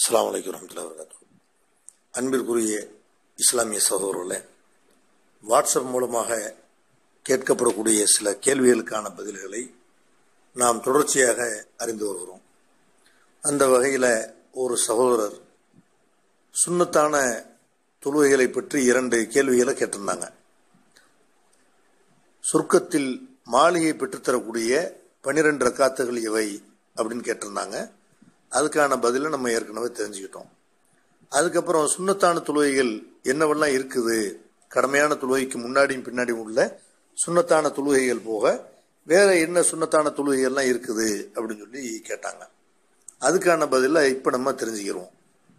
அஸ்லாம் வலைக்கம் வரமத்துல்லா வரகாத்து அன்பிற்குரிய இஸ்லாமிய சகோதரர்களே வாட்ஸ்அப் மூலமாக கேட்கப்படக்கூடிய சில கேள்விகளுக்கான பதில்களை நாம் தொடர்ச்சியாக அறிந்து வருகிறோம் அந்த வகையில் ஒரு சகோதரர் சுண்ணத்தான தொழுகைகளை பற்றி இரண்டு கேள்விகளை கேட்டிருந்தாங்க சொர்க்கத்தில் மாளிகை பெற்றுத்தரக்கூடிய பனிரெண்டு ரக்காத்துகள் இவை அப்படின்னு கேட்டிருந்தாங்க அதுக்கான பதிலை நம்ம ஏற்கனவே தெரிஞ்சுக்கிட்டோம் அதுக்கப்புறம் சுண்ணத்தான தொழுகைகள் என்னவெல்லாம் இருக்குது கடமையான தொழுகைக்கு முன்னாடியும் பின்னாடியும் உள்ள சுண்ணத்தான தொழுகைகள் போக வேற என்ன சுண்ணத்தான தொழுகைகள்லாம் இருக்குது அப்படின்னு சொல்லி கேட்டாங்க அதுக்கான பதிலை இப்போ நம்ம தெரிஞ்சுக்கிறோம்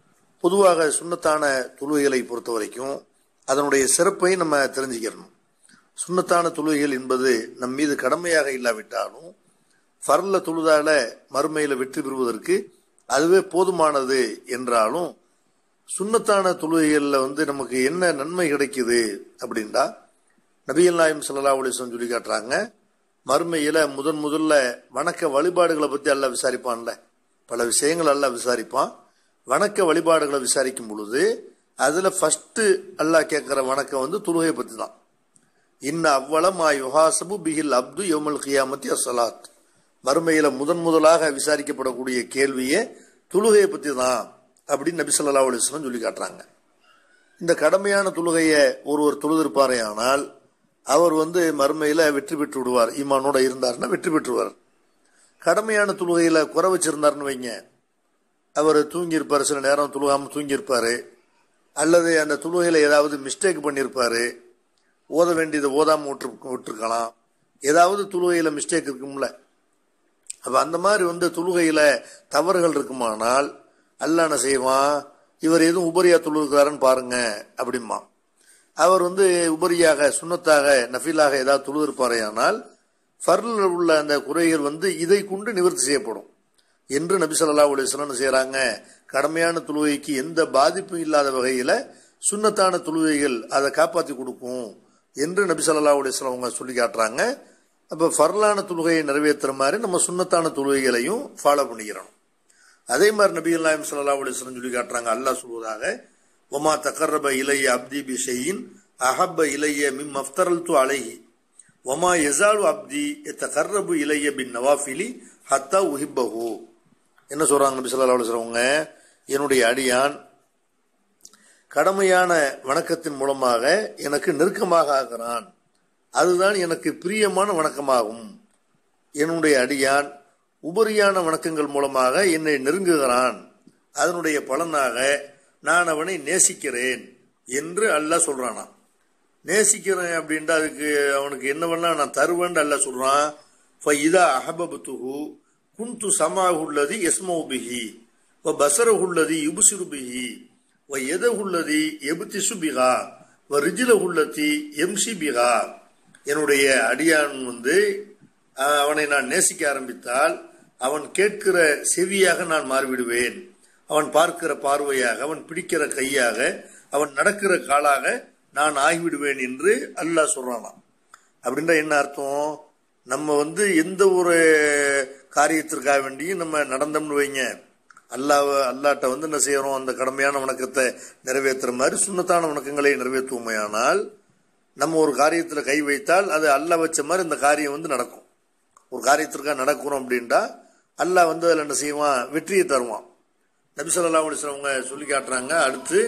பொதுவாக சுண்ணத்தான தொழுகைகளை பொறுத்த வரைக்கும் அதனுடைய சிறப்பை நம்ம தெரிஞ்சுக்கிறணும் சுண்ணத்தான தொழுகைகள் என்பது நம் மீது கடமையாக இல்லாவிட்டாலும் ஃபர்ல தொழுதால மறுமையில் வெற்றி பெறுவதற்கு அதுவே போதுமானது என்றாலும் சுண்ணத்தான தொழுகைகளில் வந்து நமக்கு என்ன நன்மை கிடைக்குது அப்படின்டா நபிகள் நாயம் சல்லா அலிஸ்லம் சொல்லி காட்டுறாங்க மறுமையில் முதன் முதல்ல வணக்க வழிபாடுகளை பற்றி அல்ல விசாரிப்பான்ல பல விஷயங்கள் அல்ல விசாரிப்பான் வணக்க வழிபாடுகளை விசாரிக்கும் பொழுது அதில் ஃபஸ்ட்டு அல்லாஹ் கேட்குற வணக்கம் வந்து தொழுகையை பற்றி தான் இன்ன அவ்வளமா யுஹாசபு பிஹில் அப்து யோமல் கியாமத்தி அசலாத் மறுமையில் முதன் முதலாக விசாரிக்கப்படக்கூடிய கேள்வியே தொழுகையை பற்றி தான் அப்படின்னு நபி சொல்லா அலிஸ்லாம் சொல்லி காட்டுறாங்க இந்த கடமையான தொழுகையை ஒருவர் தொழுதிருப்பாரே ஆனால் அவர் வந்து மறுமையில் வெற்றி பெற்று விடுவார் ஈமானோட இருந்தார்னா வெற்றி பெற்றுவார் கடமையான தொழுகையில் குறை வச்சிருந்தாருன்னு வைங்க அவர் தூங்கியிருப்பார் சில நேரம் தொழுகாமல் தூங்கியிருப்பார் அல்லது அந்த தொழுகையில் ஏதாவது மிஸ்டேக் பண்ணியிருப்பார் ஓத வேண்டியதை ஓதாமல் விட்டு விட்டுருக்கலாம் ஏதாவது தொழுகையில் மிஸ்டேக் இருக்கும்ல அப்போ அந்த மாதிரி வந்து தொழுகையில் தவறுகள் இருக்குமானால் அல்ல என்ன செய்வான் இவர் எதுவும் உபரியா தொழுகிறாருன்னு பாருங்க அப்படிமா அவர் வந்து உபரியாக சுண்ணத்தாக நஃபீலாக ஏதாவது தொழுதிருப்பாரே ஆனால் ஃபர்ல உள்ள அந்த குறைகள் வந்து இதை கொண்டு நிவர்த்தி செய்யப்படும் என்று நபி சொல்லா அலிஸ்லாம் செய்கிறாங்க கடமையான தொழுகைக்கு எந்த பாதிப்பும் இல்லாத வகையில் சுண்ணத்தான தொழுகைகள் அதை காப்பாற்றி கொடுக்கும் என்று நபி சொல்லா அலிஸ்லாம் அவங்க சொல்லி காட்டுறாங்க அப்போ ஃபர்லான தொழுகையை நிறைவேற்றுற மாதிரி நம்ம சுண்ணத்தான தொழுகைகளையும் ஃபாலோ பண்ணிக்கிறோம் அதே மாதிரி நபி அல்லாஹிம் சல்லா அலிஸ்லம் சொல்லி காட்டுறாங்க அல்லாஹ் சொல்வதாக ஒமா தக்கர்ரப இலைய அப்தி பி ஷெயின் அஹப்ப இலைய மிம் அஃப்தரல் து அலைஹி ஒமா எசாலு அப்தி தக்கர்ரபு இலைய பின் நவாஃபிலி ஹத்தா உஹிப்பஹு என்ன சொல்றாங்க நபி சொல்லா அலுவலவங்க என்னுடைய அடியான் கடமையான வணக்கத்தின் மூலமாக எனக்கு நெருக்கமாக ஆகிறான் அதுதான் எனக்கு பிரியமான வணக்கமாகும் என்னுடைய அடியான் உபரியான வணக்கங்கள் மூலமாக என்னை நெருங்குகிறான் அதனுடைய பலனாக நான் அவனை நேசிக்கிறேன் என்று அல்லாஹ் சொல்றானா நேசிக்கிறேன் அப்படின்ட்டு அதுக்கு அவனுக்கு என்ன பண்ணா நான் தருவேன் அல்ல சொல்றான் இதா அஹபபத்துஹு குந்து சமாகுள்ளதி எஸ்மௌபிஹி வ பசரஹுள்ளதி யுபுசிருபிஹி வ எதஹுள்ளதி எபுத்திசு பிகா வ ரிஜிலஹுள்ளதி எம்சி பிகா என்னுடைய அடியான் வந்து அவனை நான் நேசிக்க ஆரம்பித்தால் அவன் கேட்கிற செவியாக நான் மாறிவிடுவேன் அவன் பார்க்கிற பார்வையாக அவன் பிடிக்கிற கையாக அவன் நடக்கிற காலாக நான் ஆகிவிடுவேன் என்று அல்லாஹ் சொல்றானாம் அப்படின்ற என்ன அர்த்தம் நம்ம வந்து எந்த ஒரு காரியத்திற்காக வேண்டியும் நம்ம நடந்தோம்னு வைங்க அல்லாஹ் அல்லாட்ட வந்து என்ன செய்யறோம் அந்த கடமையான வணக்கத்தை நிறைவேற்றுற மாதிரி சுண்ணத்தான வணக்கங்களை நிறைவேற்றுவோமே ஆனால் நம்ம ஒரு காரியத்தில் கை வைத்தால் அது அல்லாஹ் வச்ச மாதிரி இந்த காரியம் வந்து நடக்கும் ஒரு காரியத்திற்காக நடக்கிறோம் அப்படின்ட்டா அல்லாஹ் வந்து அதில் என்ன செய்வான் வெற்றியை தருவான் நபி சொல்லா அவங்க சொல்லி காட்டுறாங்க அடுத்து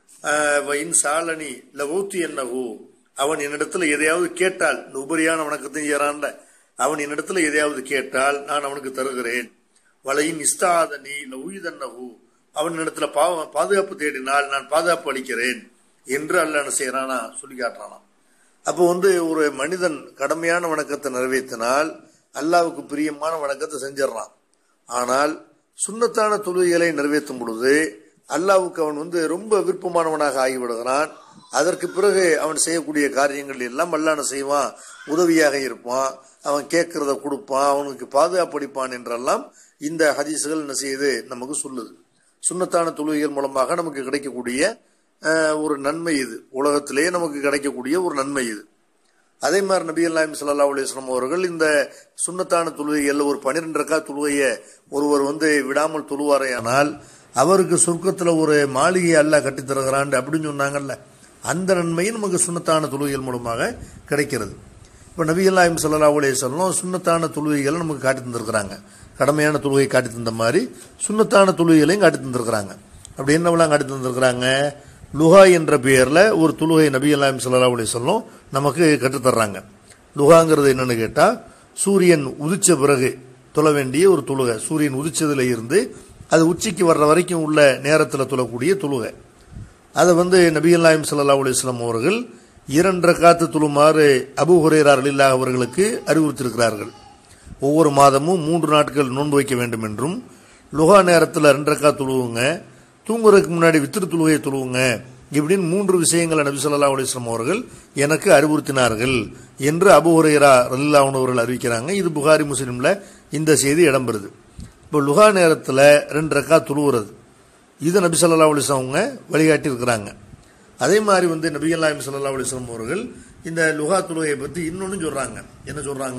இன் சாலனி இல்ல ஊத்தி என்னஹூ அவன் என்னிடத்துல எதையாவது கேட்டால் இந்த உபரியான வணக்கத்தையும் ஏறான்ல அவன் என்னிடத்துல எதையாவது கேட்டால் நான் அவனுக்கு தருகிறேன் வலையின் இஸ்தாதனி இல்ல உயிதன்னஹூ அவன் இடத்துல பாதுகாப்பு தேடினால் நான் பாதுகாப்பு அளிக்கிறேன் என்று அல்ல என்ன செய்யறானா சொல்லி காட்டுறானா அப்போ வந்து ஒரு மனிதன் கடமையான வணக்கத்தை நிறைவேற்றினால் அல்லாவுக்கு பிரியமான வணக்கத்தை செஞ்சிடறான் ஆனால் சுண்ணத்தான தொழுகைகளை நிறைவேற்றும் பொழுது அல்லாவுக்கு அவன் வந்து ரொம்ப விருப்பமானவனாக ஆகிவிடுகிறான் அதற்கு பிறகு அவன் செய்யக்கூடிய காரியங்கள் எல்லாம் அல்லான செய்வான் உதவியாக இருப்பான் அவன் கேட்கறத கொடுப்பான் அவனுக்கு பாதுகாப்பு அளிப்பான் என்றெல்லாம் இந்த ஹதீஸுகள் என்ன செய்யுது நமக்கு சொல்லுது சுண்ணத்தான தொழுகைகள் மூலமாக நமக்கு கிடைக்கக்கூடிய ஒரு நன்மை இது உலகத்திலேயே நமக்கு கிடைக்கக்கூடிய ஒரு நன்மை இது அதே மாதிரி நபி அல்லாஹிம் சல்லா அலிஸ்லாம் அவர்கள் இந்த சுண்ணத்தான தொழுகையில் ஒரு பன்னிரெண்டு ரக்கா தொழுகையை ஒருவர் வந்து விடாமல் தொழுவாரையானால் அவருக்கு சொர்க்கத்துல ஒரு மாளிகை அல்ல கட்டித் தருகிறான் அப்படின்னு சொன்னாங்கல்ல அந்த நன்மையும் நமக்கு சுண்ணத்தான தொழுகைகள் மூலமாக கிடைக்கிறது இப்போ நபிகள்லாயும் சல்லா அலைய சொல்லம் சுண்ணத்தான தொழுகைகளை நமக்கு காட்டி தந்திருக்கிறாங்க கடமையான தொழுகை காட்டி தந்த மாதிரி சுண்ணத்தான தொழுகைகளையும் காட்டி தந்திருக்கிறாங்க அப்படி என்னவெல்லாம் காட்டி தந்திருக்கிறாங்க லுஹா என்ற பெயரில் ஒரு தொழுகை நபிகள்லாயும் சல்லா அலைய சொல்லம் நமக்கு கற்றுத்தர்றாங்க லுஹாங்கிறது என்னன்னு கேட்டால் சூரியன் உதிச்ச பிறகு தொழ வேண்டிய ஒரு தொழுகை சூரியன் உதிச்சதுல இருந்து அது உச்சிக்கு வர்ற வரைக்கும் உள்ள நேரத்தில் தொழக்கூடிய தொழுகை அதை வந்து நபிகள் நாயம் சல்லா அலுவலாம் அவர்கள் இரண்டரை காத்து துளுமாறு அபு ஹுரேரார் அலில்லா அவர்களுக்கு அறிவுறுத்திருக்கிறார்கள் ஒவ்வொரு மாதமும் மூன்று நாட்கள் நோன்பு வைக்க வேண்டும் என்றும் லுகா நேரத்தில் ரெண்டரை காத்து துழுவுங்க தூங்குறதுக்கு முன்னாடி வித்திரு துழுகையை துழுவுங்க இப்படின்னு மூன்று விஷயங்களை நபி சொல்லா அலிஸ்லாம் அவர்கள் எனக்கு அறிவுறுத்தினார்கள் என்று அபு ஹுரேரா ரலில்லாஹன் அவர்கள் அறிவிக்கிறாங்க இது புகாரி முஸ்லீம்ல இந்த செய்தி இடம்பெறுது இப்போ லுகா நேரத்தில் ரெண்டு ரக்கா துழுவுறது இது நபி சொல்லா அலிஸ்லாம் அவங்க வழிகாட்டி இருக்கிறாங்க அதே மாதிரி வந்து நபிகள் நாயம் சல்லா அலிஸ்லாம் அவர்கள் இந்த லுகா தொழுகையை பற்றி இன்னொன்னு சொல்றாங்க என்ன சொல்றாங்க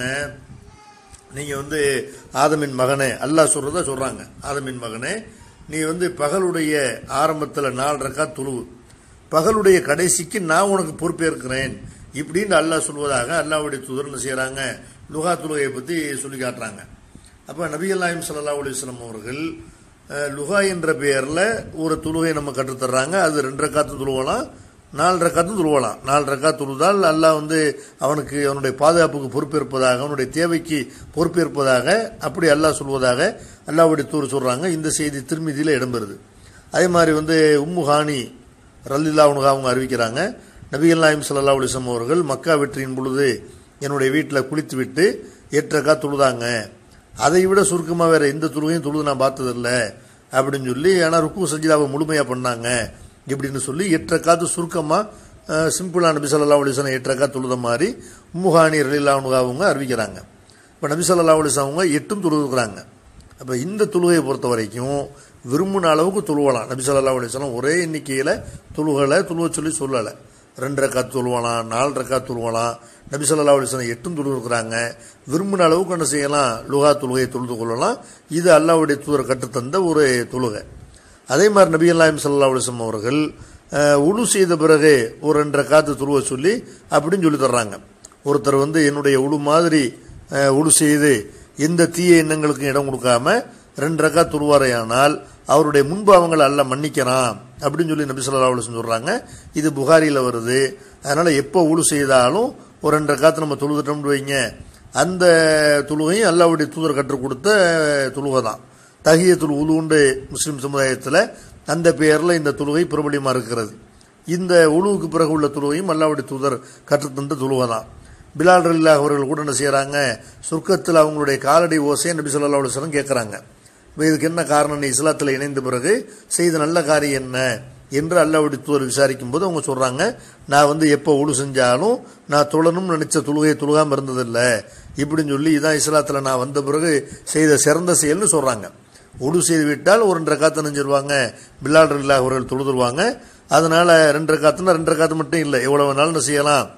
நீங்க வந்து ஆதமின் மகனே அல்லாஹ் சொல்றதா சொல்றாங்க ஆதமின் மகனே நீ வந்து பகலுடைய ஆரம்பத்தில் நாலு ரக்கா துழுவு பகலுடைய கடைசிக்கு நான் உனக்கு பொறுப்பேற்கிறேன் இப்படின்னு அல்லாஹ் சொல்வதாக அல்லாஹ்வுடைய தூதர் என்ன செய்யறாங்க லுகா தொழுகையை பற்றி சொல்லி காட்டுறாங்க அப்ப நபிகள் நாயம் சல்லா அலிஸ்லாம் அவர்கள் அஹ், லுகா என்ற பெயர்ல ஒரு தொழுகை நம்ம கற்றுத்தர்றாங்க அது ரெண்டு ரக்காத்து துழுவலாம் நாலு ரக்காத்து துழுவலாம் நாலு ரக்கா துழுதால் அல்லாஹ் வந்து அவனுக்கு அவனுடைய பாதுகாப்புக்கு பொறுப்பேற்பதாக அவனுடைய தேவைக்கு பொறுப்பேற்பதாக அப்படி அல்லாஹ் சொல்வதாக அல்லாஹ்வுடைய தூர் சொல்றாங்க இந்த செய்தி திருமதியில இடம்பெறுது அதே மாதிரி வந்து உம்மு ஹானி ரல்லில்லா அவங்க அறிவிக்கிறாங்க நபிகள் நாயம் சல்லா அலிஸ்லாம் அவர்கள் மக்கா வெற்றியின் பொழுது என்னுடைய வீட்டில் குளித்து விட்டு எட்டு ரக்கா தொழுதாங்க அதை விட சுருக்கமாக வேற எந்த தொழுகையும் தொழுது நான் பார்த்ததில்ல அப்படின்னு சொல்லி ஆனால் ருக்கு சஜிதாவை முழுமையாக பண்ணாங்க இப்படின்னு சொல்லி எட்டு ரக்காத்து சுருக்கமாக சிம்பிளாக நபி சொல்லா அலிஸ்லாம் எட்டு ரக்கா தொழுத மாதிரி உம்முஹானி ரலில்லா அவங்க அறிவிக்கிறாங்க இப்போ நபி சொல்லா அலிஸ்லாம் அவங்க எட்டும் தொழுதுக்கிறாங்க அப்போ இந்த தொழுகையை பொறுத்த வரைக்கும் விரும்பின அளவுக்கு தொழுவலாம் நபி சொல்லா அலிஸ்லாம் ஒரே எண்ணிக்கையில் தொழுகலை தொழுவ சொல்லி சொல்லலை ரெண்டு ரக்காத் தொழுவலாம் நாலு ரக்காத் தொழுவலாம் நபி சொல்லா அலிஸ்லாம் எட்டும் தொழுகிறாங்க விரும்பின அளவுக்கு என்ன செய்யலாம் லுகா தொழுகையை தொழுது கொள்ளலாம் இது அல்லாவுடைய தூதர் கற்றுத்தந்த ஒரு தொழுகை அதே மாதிரி நபி அல்லாஹிம் சல்லா அலிஸ்லாம் அவர்கள் அஹ், உழு செய்த பிறகு ஒரு ரெண்டு ரக்காத்து துருவ சொல்லி அப்படின்னு சொல்லி தர்றாங்க ஒருத்தர் வந்து என்னுடைய உழு மாதிரி அஹ், உழு செய்து எந்த தீய எண்ணங்களுக்கும் இடம் கொடுக்காம ரெண்டு ரக்கா துருவாரையானால் அவருடைய முன்பாவங்களை அல்ல மன்னிக்கிறான் அப்படின்னு சொல்லி நபி சொல்லா அலுவலம் சொல்றாங்க இது புகாரியில் வருது அதனால எப்போ உழு செய்தாலும் ஒரு ரெண்டு ரக்காத்து நம்ம தொழுதுட்டோம்னு வைங்க அந்த தொழுகையும் அல்லாவுடைய தூதர் கற்றுக் கொடுத்த தொழுகை தான் தகியத்துல் உலுண்டு முஸ்லிம் சமுதாயத்தில் அந்த பெயரில் இந்த தொழுகை பிரபலியமாக இருக்கிறது இந்த உழுவுக்கு பிறகு உள்ள தொழுகையும் அல்லாவுடைய தூதர் கற்றுத்தந்த தொழுகை தான் பிலால் ரலில்லா அவர்கள் கூட என்ன செய்கிறாங்க சொர்க்கத்தில் அவங்களுடைய காலடி ஓசையை நபி சொல்லா அலுவலம் கேட்குறாங்க இப்போ இதுக்கு என்ன காரணம் நீ இஸ்லாத்தில் இணைந்த பிறகு செய்த நல்ல காரியம் என்ன என்று அல்லாவுடைய தூதர் விசாரிக்கும் போது அவங்க சொல்றாங்க நான் வந்து எப்போ உழு செஞ்சாலும் நான் தொழணும்னு நினைச்ச தொழுகையை தொழுகாம இருந்ததில்லை இப்படின்னு சொல்லி இதான் இஸ்லாத்தில் நான் வந்த பிறகு செய்த சிறந்த செயல்னு சொல்றாங்க உடு செய்து விட்டால் ஒரு ரெண்டரை காத்து நெஞ்சிருவாங்க பில்லால் இல்லா அவர்கள் தொழுதுருவாங்க அதனால ரெண்டரை காத்துனா ரெண்டரை காத்து மட்டும் இல்லை எவ்வளவு வேணாலும் என்ன செய்யலாம்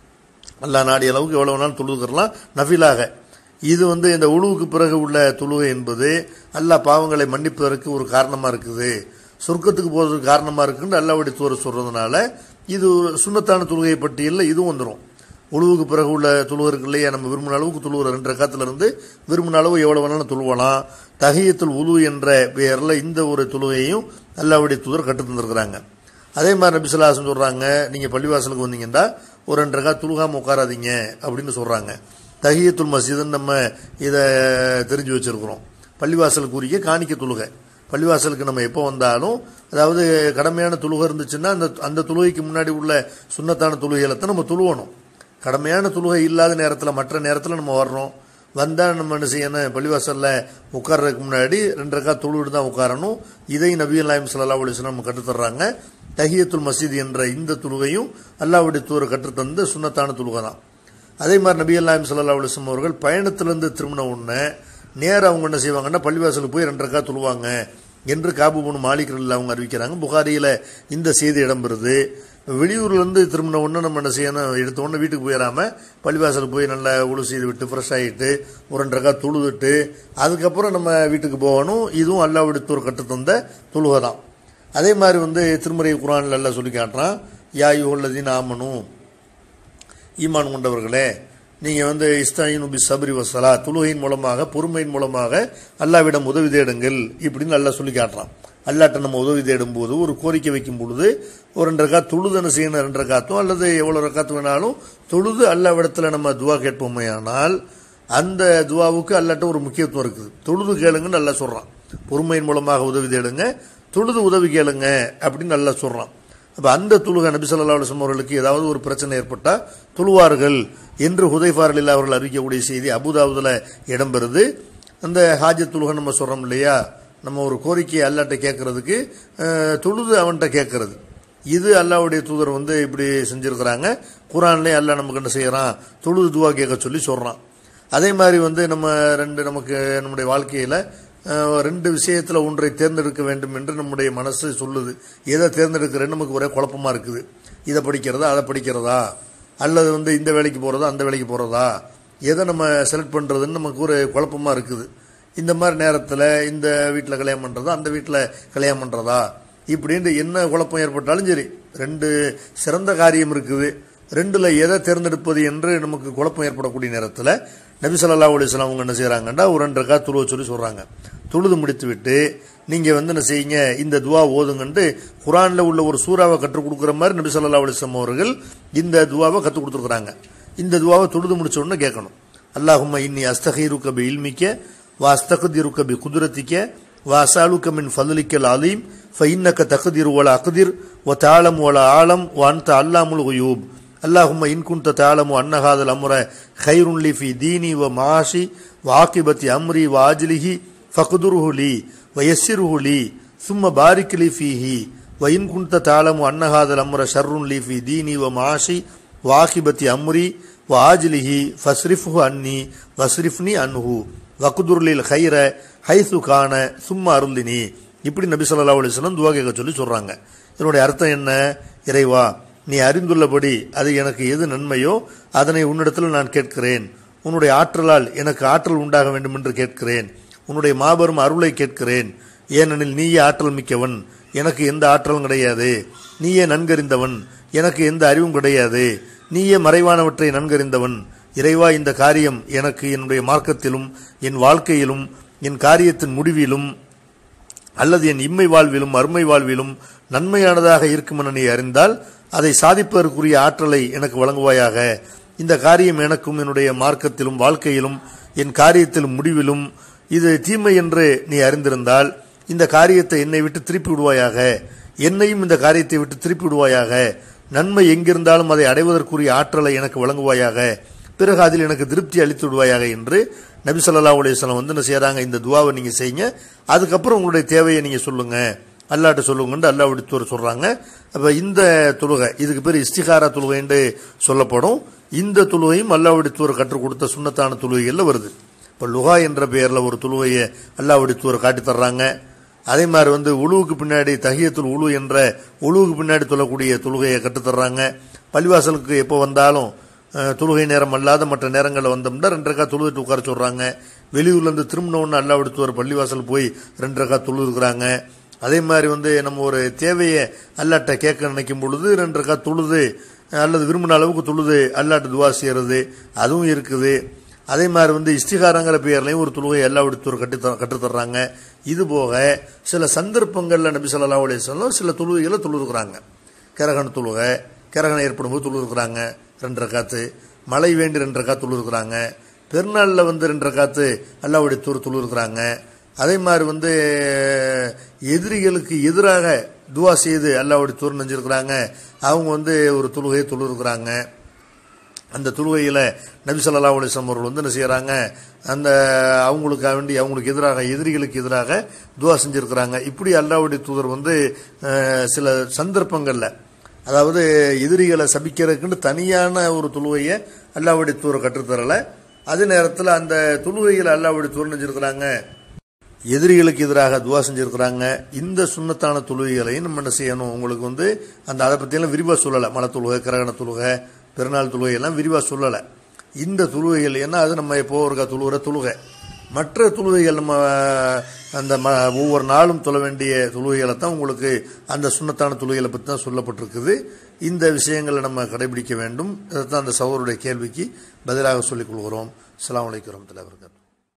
அல்லா நாடிய அளவுக்கு எவ்வளவு வேணாலும் தொழுதுக்கிறலாம் நஃபிலாக இது வந்து இந்த உழுவுக்கு பிறகு உள்ள தொழுகை என்பது அல்லாஹ் பாவங்களை மன்னிப்பதற்கு ஒரு காரணமா இருக்குது சொர்க்கத்துக்கு போறதுக்கு காரணமா இருக்குன்னு அல்லாவுடைய தூர சொல்றதுனால இது ஒரு சுண்ணத்தான தொழுகை பட்டியலில் இதுவும் வந்துடும் உழுவுக்கு பிறகு உள்ள தொழுகை இருக்கு இல்லையா நம்ம விரும்பின அளவுக்கு தொழுகிற ரெண்டு ரக்காத்துல இருந்து விரும்பின அளவு எவ்வளவு வேணாலும் தொழுவலாம் தகியத்துல் உலு என்ற பெயர்ல இந்த ஒரு தொழுகையும் அல்லாவுடைய தூதர் கற்று தந்திருக்கிறாங்க அதே மாதிரி நபி சொல்லாசன் சொல்றாங்க நீங்க பள்ளிவாசலுக்கு வந்தீங்கன்னா ஒரு ரெண்டு ரக்கா துலுகாம உட்காராதீங்க அப்படின்னு சொல்றாங்க தஹியத்துல் மஸ்ஜிதுன்னு நம்ம இதை தெரிஞ்சு வச்சிருக்கிறோம் பள்ளிவாசலுக்குரிய காணிக்க தொழுகை பள்ளிவாசலுக்கு நம்ம எப்போ வந்தாலும் அதாவது கடமையான தொழுகை இருந்துச்சுன்னா அந்த அந்த தொழுகைக்கு முன்னாடி உள்ள சுண்ணத்தான தொழுகைகளை தான் நம்ம தொழுவணும் கடமையான தொழுகை இல்லாத நேரத்தில் மற்ற நேரத்தில் நம்ம வர்றோம் வந்தால் நம்ம என்ன செய்யணும் பள்ளிவாசலில் உட்கார்றதுக்கு முன்னாடி ரெண்டு ரக்கா தொழுவிட்டு தான் உட்காரணும் இதை நபிகள் நாயம் சல்லா அலிஸ்லாம் நம்ம கற்றுத்தர்றாங்க தஹியத்துல் மஸ்ஜித் என்ற இந்த தொழுகையும் அல்லாவுடைய தூர கற்றுத்தந்த சுண்ணத்தான தொழுகை தான் அதே மாதிரி நபி அல்லாஹிம் சல்லா அலுவலம் அவர்கள் பயணத்திலிருந்து திரும்பின உடனே நேரா அவங்க என்ன செய்வாங்கன்னா பள்ளிவாசலுக்கு போய் ரெண்டு ரக்கா தொழுவாங்க என்று காபு பொண்ணு மாலிக் ரலில்லா அவங்க அறிவிக்கிறாங்க புகாரியில் இந்த செய்தி இடம்பெறுது வெளியூர்ல இருந்து திரும்பின உடனே நம்ம என்ன செய்யணும் எடுத்த உடனே வீட்டுக்கு போயிடாம பள்ளிவாசலுக்கு போய் நல்லா உழு செய்து விட்டு ஃப்ரெஷ் ஆகிட்டு ஒரு ரெண்டு ரக்கா தொழுதுட்டு அதுக்கப்புறம் நம்ம வீட்டுக்கு போகணும் இதுவும் அல்லாவிடத்து ஒரு கட்டுத்தந்த தொழுகை தான் அதே மாதிரி வந்து திருமறை குரான்ல எல்லாம் சொல்லி காட்டுறான் யாயு உள்ளதின் ஆமனும் ஈமான் கொண்டவர்களே நீங்கள் வந்து இஸ்தாயின் பி சபரி வசலா துலுகையின் மூலமாக பொறுமையின் மூலமாக அல்லாவிடம் உதவி தேடுங்கள் இப்படின்னு நல்லா சொல்லி காட்டுறான் அல்லாட்ட நம்ம உதவி தேடும் போது ஒரு கோரிக்கை வைக்கும் பொழுது ஒரு ரெண்டு ரக்கா தொழுதன செய்யணும் ரெண்டு ரக்காத்தும் அல்லது எவ்வளோ ரக்காத்து வேணாலும் தொழுது அல்லாவிடத்தில் நம்ம துவா கேட்போமே ஆனால் அந்த துவாவுக்கு அல்லாட்ட ஒரு முக்கியத்துவம் இருக்குது தொழுது கேளுங்கன்னு நல்லா சொல்கிறான் பொறுமையின் மூலமாக உதவி தேடுங்க தொழுது உதவி கேளுங்க அப்படின்னு நல்லா சொல்கிறான் அப்ப அந்த துலுக நபி ஸல்லல்லாஹு அலைஹி வஸல்லம் அவர்களுக்கு ஏதாவது ஒரு பிரச்சனை ஏற்பட்டா துழுவார்கள் என்று ஹுதைஃபாரில் அவர்கள் அறிவிக்கக்கூடிய செய்தி அபுதாபுதுல இடம்பெறுது அந்த ஹாஜத் துலுக நம்ம சொல்றோம் இல்லையா நம்ம ஒரு கோரிக்கையை அல்லாட்ட கேட்கறதுக்கு அஹ், தொழுது அவன்கிட்ட கேட்கறது இது அல்லாஹ்வுடைய தூதர் வந்து இப்படி செஞ்சிருக்கிறாங்க குரான்லேயே அல்லாஹ் நமக்கு என்ன செய்யறான் தொழுது துவா கேட்க சொல்லி சொல்றான் அதே மாதிரி வந்து நம்ம ரெண்டு நமக்கு நம்முடைய வாழ்க்கையில அஹ், ரெண்டு விஷயத்துல ஒன்றை தேர்ந்தெடுக்க வேண்டும் என்று நம்முடைய மனசு சொல்லுது எதை தேர்ந்தெடுக்கிறேன்னு நமக்கு ஒரே குழப்பமா இருக்குது இதை படிக்கிறதா அதை படிக்கிறதா அல்லது வந்து இந்த வேலைக்கு போறதா அந்த வேலைக்கு போறதா எதை நம்ம செலக்ட் பண்றதுன்னு நமக்கு ஒரு குழப்பமா இருக்குது இந்த மாதிரி நேரத்தில் இந்த வீட்டில் கல்யாணம் பண்ணுறதா அந்த வீட்டில் கல்யாணம் பண்ணுறதா இப்படின்னு என்ன குழப்பம் ஏற்பட்டாலும் சரி ரெண்டு சிறந்த காரியம் இருக்குது ரெண்டுல எதை தேர்ந்தெடுப்பது என்று நமக்கு குழப்பம் ஏற்படக்கூடிய நேரத்தில் நபி ஸல்லல்லாஹு அலைஹி வஸல்லம் அவங்க என்ன செய்றாங்கன்னா ஒரு ரெண்டு ரக்கா துழுவ சொல்லி சொல்றாங்க தொழுது முடித்து விட்டு நீங்க வந்து என்ன செய்யுங்க இந்த துவா ஓதுங்கன்ட்டு குரான்ல உள்ள ஒரு சூறாவை கற்றுக் கொடுக்குற மாதிரி நபி ஸல்லல்லாஹு அலைஹி வஸல்லம் அவர்கள் இந்த துவாவை கற்றுக் கொடுத்துருக்காங்க இந்த துவாவை தொழுது முடிச்ச உடனே கேட்கணும் அல்லாஹும்ம இன்னி அஸ்தகீருக்க பி இல்மிக்க வா அஸ்தகதிருக்க பி குதிரத்திக்க வா அசாலுக்க மின் ஃபதுலிக்கல் அலீம் ஃபைன்னக்க தகுதிர் வல அகுதிர் வ தாளம் வல ஆலம் வ அன்த அல்லாமுல் குயூப் اللهم إن كنت تعلم أن هذا الأمر خير لي في ديني ومعاشي وعاقبة أمري وعاجله فقدره لي ويسره لي ثم بارك لي فيه وإن كنت تعلم أن هذا الأمر شر لي في ديني ومعاشي وعاقبة أمري وعاجله فاصرفه عني واصرفني عنه وقدر لي الخير حيث كان ثم أرلني இப்படி நபி ஸல்லல்லாஹு அலைஹி வஸல்லம் துவா கேட்க சொல்லி சொல்றாங்க இதனுடைய அர்த்தம் என்ன இறைவா நீ அறிந்துள்ளபடி அது எனக்கு எது நன்மையோ அதனை உன்னிடத்தில் நான் கேட்கிறேன் உன்னுடைய ஆற்றலால் எனக்கு ஆற்றல் உண்டாக வேண்டும் என்று கேட்கிறேன் உன்னுடைய மாபெரும் அருளை கேட்கிறேன் ஏனெனில் நீயே ஆற்றல் மிக்கவன் எனக்கு எந்த ஆற்றலும் கிடையாது நீயே நன்கறிந்தவன் எனக்கு எந்த அறிவும் கிடையாது நீயே மறைவானவற்றை நன்கறிந்தவன் இறைவா இந்த காரியம் எனக்கு என்னுடைய மார்க்கத்திலும் என் வாழ்க்கையிலும் என் காரியத்தின் முடிவிலும் அல்லது என் இம்மை வாழ்விலும் அருமை வாழ்விலும் நன்மையானதாக இருக்கும் என நீ அறிந்தால் அதை சாதிப்பதற்குரிய ஆற்றலை எனக்கு வழங்குவாயாக இந்த காரியம் எனக்கும் என்னுடைய மார்க்கத்திலும் வாழ்க்கையிலும் என் காரியத்திலும் முடிவிலும் இது தீமை என்று நீ அறிந்திருந்தால் இந்த காரியத்தை என்னை விட்டு திருப்பி விடுவாயாக என்னையும் இந்த காரியத்தை விட்டு திருப்பி விடுவாயாக நன்மை எங்கிருந்தாலும் அதை அடைவதற்குரிய ஆற்றலை எனக்கு வழங்குவாயாக பிறகு அதில் எனக்கு திருப்தி அளித்து விடுவாயாக என்று நபி ஸல்லல்லாஹு அலைஹி வஸல்லம் வந்து என்ன செய்யறாங்க இந்த துவாவை நீங்க செய்யுங்க அதுக்கப்புறம் உங்களுடைய தேவையை நீங்க சொல்லுங்க அல்லாட்ட சொல்லுங்கன்னு அல்லாஹ் விடுத்தவர் சொல்றாங்க அப்ப இந்த தொழுகை இதுக்கு பேர் இஸ்திகாரா தொழுகை என்று சொல்லப்படும் இந்த தொழுகையும் அல்லாஹ் விடுத்தவர் கற்றுக் கொடுத்த சுண்ணத்தான தொழுகைகள்ல வருது இப்ப லுகா என்ற பெயர்ல ஒரு தொழுகையை அல்லாஹ் விடுத்தவர் காட்டி தர்றாங்க அதே மாதிரி வந்து உழுவுக்கு பின்னாடி தஹியத்துல் உழு என்ற உழுவுக்கு பின்னாடி தொழக்கூடிய தொழுகையை கற்றுத்தர்றாங்க பள்ளிவாசலுக்கு எப்போ வந்தாலும் அஹ், தொழுகை நேரம் அல்லாத மற்ற நேரங்களில் வந்தோம்னா ரெண்டு ரக்கா தொழுதுட்டு உட்கார சொல்றாங்க வெளியூர்ல இருந்து திரும்பினோன்னு அல்லா எடுத்து ஒரு பள்ளிவாசல் போய் ரெண்டு ரக்கா தொழுதுருக்குறாங்க அதே மாதிரி வந்து நம்ம ஒரு தேவையை அல்லாட்ட கேட்க நினைக்கும் பொழுது ரெண்டு ரக்கா தொழுது அல்லது விரும்பின அளவுக்கு தொழுது அல்லாட்ட துவா செய்யறது அதுவும் இருக்குது அதே மாதிரி வந்து இஸ்திகாரங்கிற பெயர்லையும் ஒரு தொழுகை எல்லா எடுத்து ஒரு கட்டி கற்றுத்தர்றாங்க இது போக சில சந்தர்ப்பங்கள்ல நபி ஸல்லல்லாஹு அலைஹி வஸல்லம் சில தொழுகைகளை தொழுதுருக்குறாங்க கரகன் தொழுகை கரகணம் ஏற்படும் போது தொழுதுருக்குறாங்க ரெண்டு ரக்காத்து மழை வேண்டி ரெண்டு ரக்காத்து தொழுதுருக்குறாங்க பெருநாளில் வந்து ரெண்டு ரக்காத்து அல்லாவுடைய தூர் தொழுதுருக்குறாங்க அதே மாதிரி வந்து எதிரிகளுக்கு எதிராக துவா செய்து அல்லாவுடைய தூர் நெஞ்சிருக்கிறாங்க அவங்க வந்து ஒரு தொழுகையை தொழுதுருக்குறாங்க அந்த தொழுகையில் நபி ஸல்லல்லாஹு அலைஹி வஸல்லம் அவர்கள் வந்து என்ன செய்யறாங்க அந்த அவங்களுக்காக வேண்டி அவங்களுக்கு எதிராக எதிரிகளுக்கு எதிராக துவா செஞ்சிருக்கிறாங்க இப்படி அல்லாஹ்வுடைய தூதர் வந்து அஹ், சில சந்தர்ப்பங்கள்ல அதாவது எதிரிகளை சபிக்கிறதுக்குன்னு தனியான ஒரு தொழுகையை அல்லாஹ்வுடைய தூதர் கற்றுத்தரல அதே நேரத்தில் அந்த தொழுகையில் அல்லாஹ்வுடைய தூதர் செஞ்சிருக்கிறாங்க எதிரிகளுக்கு எதிராக துவா செஞ்சிருக்கிறாங்க இந்த சுண்ணத்தான தொழுகைகளையும் நம்ம என்ன செய்யணும் உங்களுக்கு வந்து அந்த அதை பற்றியெல்லாம் விரிவாக சொல்லலை மலை தொழுகை கிரகண தொழுகை பெருநாள் தொழுகை எல்லாம் விரிவாக சொல்லலை இந்த தொழுகைகள் ஏன்னா அது நம்ம எப்போ ஒருக்கா தொழுகிற தொழுகை மற்ற தொழுகைகள் நம்ம அந்த ம ஒவ்வொரு நாளும் தொழ வேண்டிய தொழுகைகளை தான் உங்களுக்கு அந்த சுண்ணத்தான தொழுகைகளை பற்றி தான் சொல்லப்பட்டிருக்குது இந்த விஷயங்களை நம்ம கடைபிடிக்க வேண்டும் இதைத்தான் அந்த சகோதருடைய கேள்விக்கு பதிலாக சொல்லிக் கொள்கிறோம் அஸ்ஸலாமு அலைக்கும் வரமத்துல்லாஹி வபரகாத்துஹு